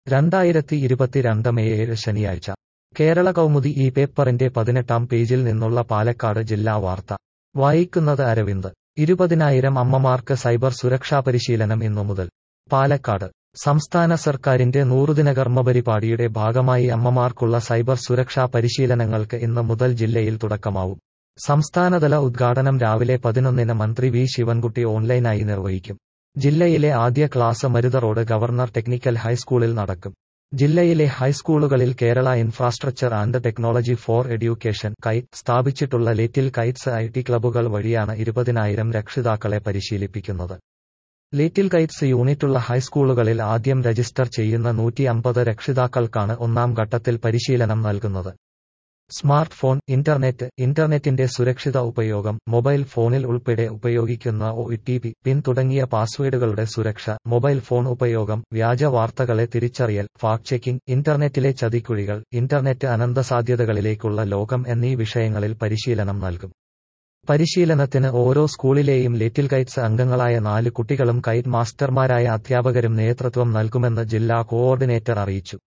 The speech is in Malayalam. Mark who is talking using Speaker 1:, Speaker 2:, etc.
Speaker 1: രണ്ടായിരത്തി ഇരുപത്തിരണ്ട് മെയ് ഏഴ് ശനിയാഴ്ച കേരള കൗമുദി ഈ പേപ്പറിന്റെ പതിനെട്ടാം പേജിൽ നിന്നുള്ള പാലക്കാട് ജില്ലാ വാർത്ത വായിക്കുന്നത് അരവിന്ദ് ഇരുപതിനായിരം അമ്മമാർക്ക് സൈബർ സുരക്ഷാ പരിശീലനം ഇന്നു മുതൽ പാലക്കാട് സംസ്ഥാന സർക്കാരിന്റെ നൂറുദിന കർമ്മപരിപാടിയുടെ ഭാഗമായി അമ്മമാർക്കുള്ള സൈബർ സുരക്ഷാ പരിശീലനങ്ങൾക്ക് ഇന്ന് മുതൽ ജില്ലയിൽ തുടക്കമാവും സംസ്ഥാനതല ഉദ്ഘാടനം രാവിലെ പതിനൊന്നിന് മന്ത്രി വി ശിവൻകുട്ടി ഓൺലൈനായി നിർവഹിക്കും ജില്ലയിലെ ആദ്യ class Marutha road government technical ഹൈസ്കൂളിൽ നടക്കും ജില്ലയിലെ ഹൈസ്കൂളുകളിൽ Kerala infrastructure and technology for education kite സ്ഥാപിച്ചിട്ടുള്ള ലിറ്റിൽ കൈറ്റ്സ് ഐ ടി ക്ലബ്ബുകൾ വഴിയാണ് ഇരുപതിനായിരം രക്ഷിതാക്കളെ പരിശീലിപ്പിക്കുന്നത് ലിറ്റിൽ കൈറ്റ്സ് യൂണിറ്റുള്ള ഹൈസ്കൂളുകളിൽ ആദ്യം രജിസ്റ്റർ ചെയ്യുന്ന നൂറ്റി അമ്പത് രക്ഷിതാക്കൾക്കാണ് ഒന്നാം ഘട്ടത്തിൽ പരിശീലനം നൽകുന്നത് സ്മാർട്ട് ഫോൺ ഇന്റർനെറ്റ് ഇന്റർനെറ്റിന്റെ സുരക്ഷിത ഉപയോഗം മൊബൈൽ ഫോണിൽ ഉൾപ്പെടെ ഉപയോഗിക്കുന്ന ഒ ടി പി പിൻ തുടങ്ങിയ പാസ്വേഡുകളുടെ സുരക്ഷ മൊബൈൽ ഫോൺ ഉപയോഗം വ്യാജ വാർത്തകളെ തിരിച്ചറിയൽ ഫാക്ട് ചെക്കിംഗ് ഇന്റർനെറ്റിലെ ചതിക്കുഴികൾ ഇന്റർനെറ്റ് അനന്തസാധ്യതകളിലേക്കുള്ള ലോകം എന്നീ വിഷയങ്ങളിൽ പരിശീലനം നൽകും പരിശീലനത്തിന് ഓരോ സ്കൂളിലെയും ലിറ്റിൽ കൈറ്റ്സ് അംഗങ്ങളായ നാല് കുട്ടികളും കൈറ്റ് മാസ്റ്റർമാരായ അധ്യാപകരും നേതൃത്വം നൽകുമെന്ന് ജില്ലാ കോഓർഡിനേറ്റർ അറിയിച്ചു